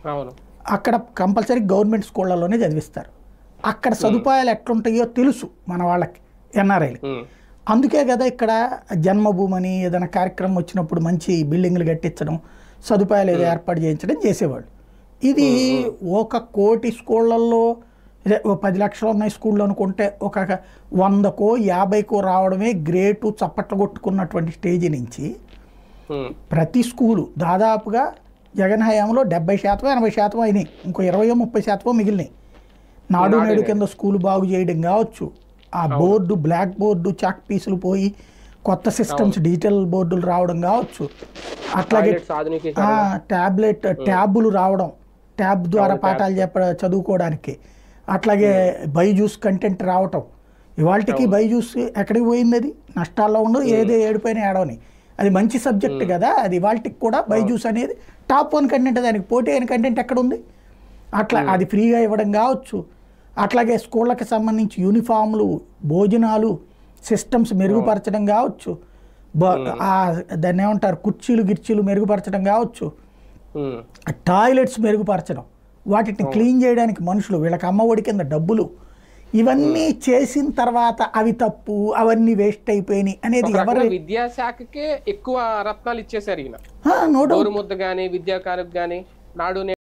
అవును అక్కడ compulsory government స్కూళ్ళలోనే చదివిస్తారు అక్కడ సదుపాయాలు ఎట్లుంటాయో తెలుసు మన వాళ్ళకి ఎన్ఆర్ఐలు ఉమ్, అందుకే కదా ఇక్కడ జన్మభూమి అని ఏదైనా కార్యక్రమం వచ్చినప్పుడు మంచి బిల్డింగ్లు కట్టించడం సదుపాయాలు ఏదో ఏర్పాటు చేయించడం చేసేవాళ్ళు ఇది ఒక కోటి స్కూళ్ళల్లో ఇదే ఓ పది లక్షలు ఉన్నాయి స్కూళ్ళు అనుకుంటే ఒక వందకో యాభైకో రావడమే గ్రేటు చప్పట్లు కొట్టుకున్నటువంటి స్టేజ్ నుంచి ఉమ్, ప్రతి స్కూలు దాదాపుగా జగన్ హయాంలో డెబ్బై శాతం ఎనభై శాతం అయినాయి ఇంకో ఇరవయో ముప్పై శాతమో మిగిలినాయి నాడు నేడు కింద స్కూల్ బాగు చేయడం కావచ్చు ఆ బోర్డు బ్లాక్ బోర్డు చాక్ పీసులు పోయి కొత్త సిస్టమ్స్ డిజిటల్ బోర్డులు రావడం కావచ్చు అట్లాగే టాయిలెట్స్ ఆధునికీకరణ ట్యాబ్లెట్ ట్యాబులు రావడం ట్యాబ్ ద్వారా పాఠాలు చెప్ప చదువుకోవడానికి అట్లాగే బైజూస్ కంటెంట్ రావటం ఇవాళకి బైజూస్ ఎక్కడికి పోయింది అది నష్టాల్లో ఉండదు ఏదో ఏడిపోయిన ఏడవని అది మంచి సబ్జెక్ట్ కదా అది ఇవాళకి కూడా బైజూస్ అనేది టాప్ వన్ కంటెంట్ దానికి పోటీ అయిన కంటెంట్ ఎక్కడ ఉంది అట్లా అది ఫ్రీగా ఇవ్వడం కావచ్చు అట్లాగే స్కూళ్ళకి సంబంధించి యూనిఫామ్లు భోజనాలు సిస్టమ్స్ మెరుగుపరచడం కావచ్చు బ- ఆ దాన్ని ఏమంటారు కుర్చీలు గిర్చీలు మెరుగుపరచడం కావచ్చు ఉమ్, టాయిలెట్స్ మెరుగుపరచడం వాటిని క్లీన్ చేయడానికి మనుషులు వీళ్ళకి అమ్మఒడి కింద డబ్బులు ఇవన్నీ చేసిన తర్వాత అవి తప్పు అవన్నీ వేస్ట్ అయిపోయినాయి అనేది ఒక ఎవరు రకంగా విద్యాశాఖకే ఎక్కువ రత్నాలు ఇచ్చేశారు ఈయన నో డౌట్ గోరుముద్ద గానీ విద్యా కానుక గానీ నాడు